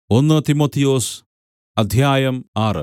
ഒന്ന് തിമൊഥെയൊസ് അധ്യായം ആറ്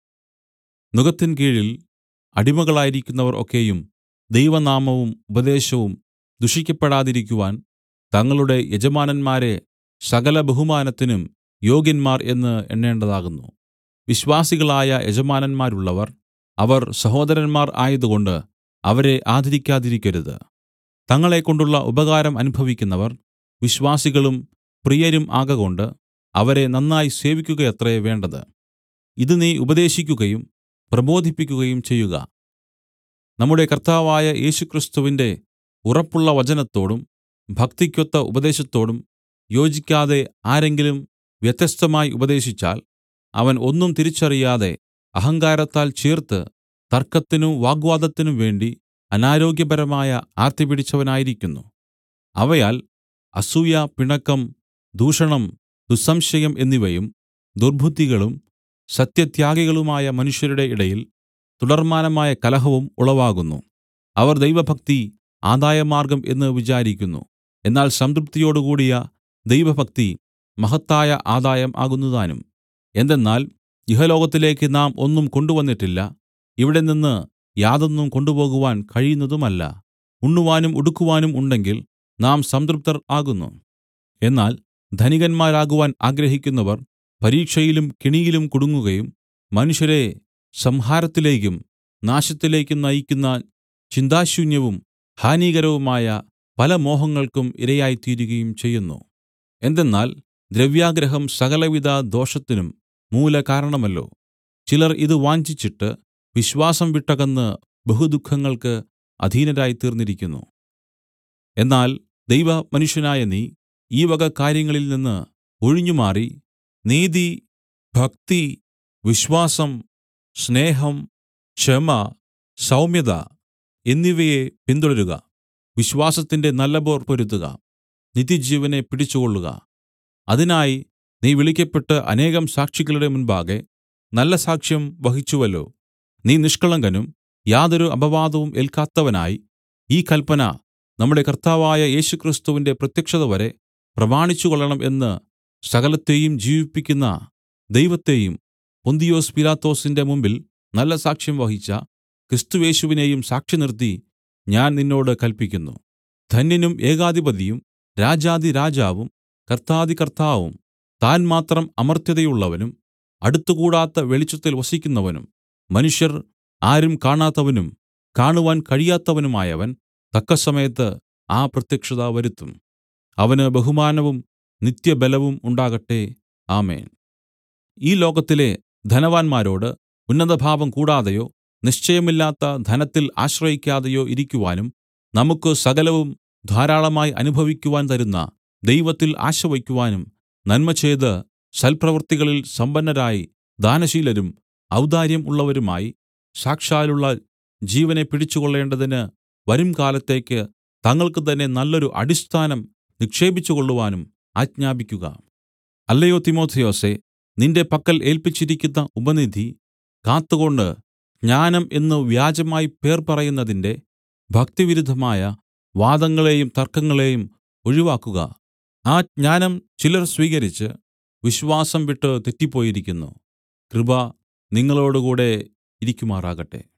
നുകത്തിൻ കീഴിൽ അടിമകളായിരിക്കുന്നവർ ഒക്കെയും ദൈവനാമവും ഉപദേശവും ദുഷിക്കപ്പെടാതിരിക്കുവാൻ തങ്ങളുടെ യജമാനന്മാരെ സകല ബഹുമാനത്തിനും യോഗ്യന്മാർ എന്ന് എണ്ണേണ്ടതാകുന്നു വിശ്വാസികളായ യജമാനന്മാരുള്ളവർ അവർ സഹോദരന്മാർ ആയതുകൊണ്ട് അവരെ ആദരിക്കാതിരിക്കരുത് തങ്ങളെക്കൊണ്ടുള്ള ഉപകാരം അനുഭവിക്കുന്നവർ വിശ്വാസികളും പ്രിയരും ആകകൊണ്ട് അവരെ നന്നായി സേവിക്കുകയത്രേ വേണ്ടത് ഇത് നീ ഉപദേശിക്കുകയും പ്രബോധിപ്പിക്കുകയും ചെയ്യുക നമ്മുടെ കർത്താവായ യേശുക്രിസ്തുവിന്റെ ഉറപ്പുള്ള വചനത്തോടും ഭക്തിക്കൊത്ത ഉപദേശത്തോടും യോജിക്കാതെ ആരെങ്കിലും വ്യത്യസ്തമായി ഉപദേശിച്ചാൽ അവൻ ഒന്നും തിരിച്ചറിയാതെ അഹങ്കാരത്താൽ ചീർത്ത് തർക്കത്തിനും വാഗ്വാദത്തിനും വേണ്ടി അനാരോഗ്യപരമായ ആർത്തി പിടിച്ചവനായിരിക്കുന്നു അവയാൽ അസൂയ പിണക്കം ദൂഷണം ദുസ്സംശയം എന്നിവയും ദുർബുദ്ധികളും സത്യത്യാഗികളുമായ മനുഷ്യരുടെ ഇടയിൽ തുടർമാനമായ കലഹവും ഉളവാകുന്നു അവർ ദൈവഭക്തി ആദായമാർഗ്ഗം എന്ന് വിചാരിക്കുന്നു എന്നാൽ സംതൃപ്തിയോടുകൂടിയ ദൈവഭക്തി മഹത്തായ ആദായം ആകുന്നുതാനും എന്തെന്നാൽ ഇഹലോകത്തിലേക്ക് നാം ഒന്നും കൊണ്ടുവന്നിട്ടില്ല ഇവിടെ നിന്ന് യാതൊന്നും കൊണ്ടുപോകുവാൻ കഴിയുന്നതുമല്ല ഉണ്ണുവാനും ഉടുക്കുവാനും ഉണ്ടെങ്കിൽ നാം സംതൃപ്തർ ആകുന്നു എന്നാൽ ധനികന്മാരാകുവാൻ ആഗ്രഹിക്കുന്നവർ പരീക്ഷയിലും കെണിയിലും കുടുങ്ങുകയും മനുഷ്യരെ സംഹാരത്തിലേക്കും നാശത്തിലേക്കും നയിക്കുന്ന ചിന്താശൂന്യവും ഹാനികരവുമായ പല മോഹങ്ങൾക്കും ഇരയായിത്തീരുകയും ചെയ്യുന്നു എന്തെന്നാൽ ദ്രവ്യാഗ്രഹം സകലവിധ ദോഷത്തിനും മൂലകാരണമല്ലോ ചിലർ ഇത് വാഞ്ചിച്ചിട്ട് വിശ്വാസം വിട്ടകന്ന് ബഹുദുഃഖങ്ങൾക്ക് അധീനരായിത്തീർന്നിരിക്കുന്നു എന്നാൽ ദൈവമനുഷ്യനായ നീ ഈ വക കാര്യങ്ങളിൽ നിന്ന് ഒഴിഞ്ഞുമാറി നീതി ഭക്തി വിശ്വാസം സ്നേഹം ക്ഷമ സൗമ്യത എന്നിവയെ പിന്തുടരുക വിശ്വാസത്തിന്റെ നല്ലപോർ പൊരുതുക നിത്യജീവനെ പിടിച്ചുകൊള്ളുക അതിനായി നീ വിളിക്കപ്പെട്ട് അനേകം സാക്ഷികളുടെ മുൻപാകെ നല്ല സാക്ഷ്യം വഹിച്ചുവല്ലോ നീ നിഷ്കളങ്കനും യാതൊരു അപവാദവും ഏൽക്കാത്തവനായി ഈ കല്പന നമ്മുടെ കർത്താവായ യേശുക്രിസ്തുവിന്റെ പ്രത്യക്ഷത വരെ പ്രമാണിച്ചുകൊള്ളണം എന്ന് സകലത്തെയും ജീവിപ്പിക്കുന്ന ദൈവത്തെയും പൊന്തിയൊസ് പീലാത്തോസിന്റെ മുമ്പിൽ നല്ല സാക്ഷ്യം വഹിച്ച ക്രിസ്തുയേശുവിനെയും സാക്ഷി നിർത്തി ഞാൻ നിന്നോട് കൽപ്പിക്കുന്നു ധന്യനും ഏകാധിപതിയും രാജാധിരാജാവും കർത്താധികർത്താവും താൻ മാത്രം അമർത്യതയുള്ളവനും അടുത്തുകൂടാത്ത വെളിച്ചത്തിൽ വസിക്കുന്നവനും മനുഷ്യർ ആരും കാണാത്തവനും കാണുവാൻ കഴിയാത്തവനുമായവൻ തക്കസമയത്ത് ആ പ്രത്യക്ഷത വരുത്തും അവന് ബഹുമാനവും നിത്യബലവും ഉണ്ടാകട്ടെ ആമേൻ ഈ ലോകത്തിലെ ധനവാന്മാരോട് ഉന്നതഭാവം കൂടാതെയോ നിശ്ചയമില്ലാത്ത ധനത്തിൽ ആശ്രയിക്കാതെയോ ഇരിക്കുവാനും നമുക്ക് സകലവും ധാരാളമായി അനുഭവിക്കുവാൻ തരുന്ന ദൈവത്തിൽ ആശ വയ്ക്കുവാനും നന്മ ചെയ്ത് സൽപ്രവൃത്തികളിൽ സമ്പന്നരായി ദാനശീലരും ഔദാര്യം ഉള്ളവരുമായി സാക്ഷാലുള്ള ജീവനെ പിടിച്ചുകൊള്ളേണ്ടതിന് വരും കാലത്തേക്ക് തങ്ങൾക്ക് തന്നെ നല്ലൊരു അടിസ്ഥാനം നിക്ഷേപിച്ചുകൊള്ളുവാനും ആജ്ഞാപിക്കുക അല്ലയോ തിമോഥെയോസേ നിന്റെ പക്കൽ ഏൽപ്പിച്ചിരിക്കുന്ന ഉപനിധി കാത്തുകൊണ്ട് ജ്ഞാനം എന്ന് വ്യാജമായി പേർ പറയുന്നതിന്റെ ഭക്തിവിരുദ്ധമായ വാദങ്ങളെയും തർക്കങ്ങളെയും ഒഴിവാക്കുക ആ ജ്ഞാനം ചിലർ സ്വീകരിച്ച് വിശ്വാസം വിട്ട് തെറ്റിപ്പോയിരിക്കുന്നു കൃപ നിങ്ങളോടുകൂടെ ഇരിക്കുമാറാകട്ടെ